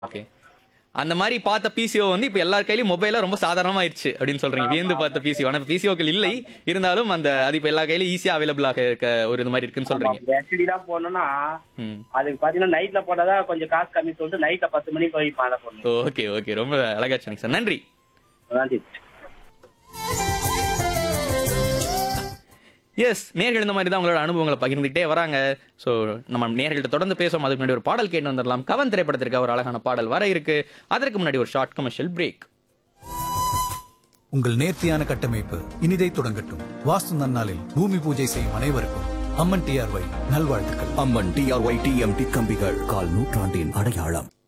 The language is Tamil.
ஓகே அந்த மாதிரி பார்த்த பிசிஓ வந்து இப்போ எல்லார் கையிலயும் மொபைலா ரொம்ப சாதாரணமாயிருச்சு அப்படின்னு சொல்றீங்க வியந்து பார்த்த பிசிஓ ஆனா பிசிஓக்கள் இல்லை இருந்தாலும் அந்த அது இப்போ எல்லா கையிலும் ஈஸியா அவைலபிளாக இருக்க ஒரு இது மாதிரி இருக்குன்னு சொல்றீங்க எஸ்டிடி தான் போடணும்னா ம் அதுக்கு பாத்தீங்கன்னா நைட்ல போட்டாதான் கொஞ்சம் காசு கம்மி சொல்லிட்டு நைட்ல பத்து மணிக்கு போய் மாலை போடணும் ஓகே ஓகே ரொம்ப அழகா சொன்னீங்க சார் நன்றி அதான் சரி. எஸ் நேர்கள் இந்த மாதிரி தான் உங்களோட அனுபவங்களை பகிர்ந்துகிட்டே வராங்க ஸோ நம்ம நேர்கள்ட்ட தொடர்ந்து பேசுவோம் அதுக்கு முன்னாடி ஒரு பாடல் கேட்டு வந்துடலாம் கவன் திரைப்படத்திற்கு ஒரு அழகான பாடல் வர இருக்கு அதற்கு முன்னாடி ஒரு ஷார்ட் கமர்ஷியல் பிரேக் உங்கள் நேர்த்தியான கட்டமைப்பு இனிதை தொடங்கட்டும் வாஸ்து நன்னாளில் பூமி பூஜை செய்யும் அனைவருக்கும் அம்மன் டிஆர்ஒய் நல்வாழ்த்துக்கள் அம்மன் டிஆர்ஒய் டிஎம்டி கம்பிகள் கால் நூற்றாண்டின் அடையாளம்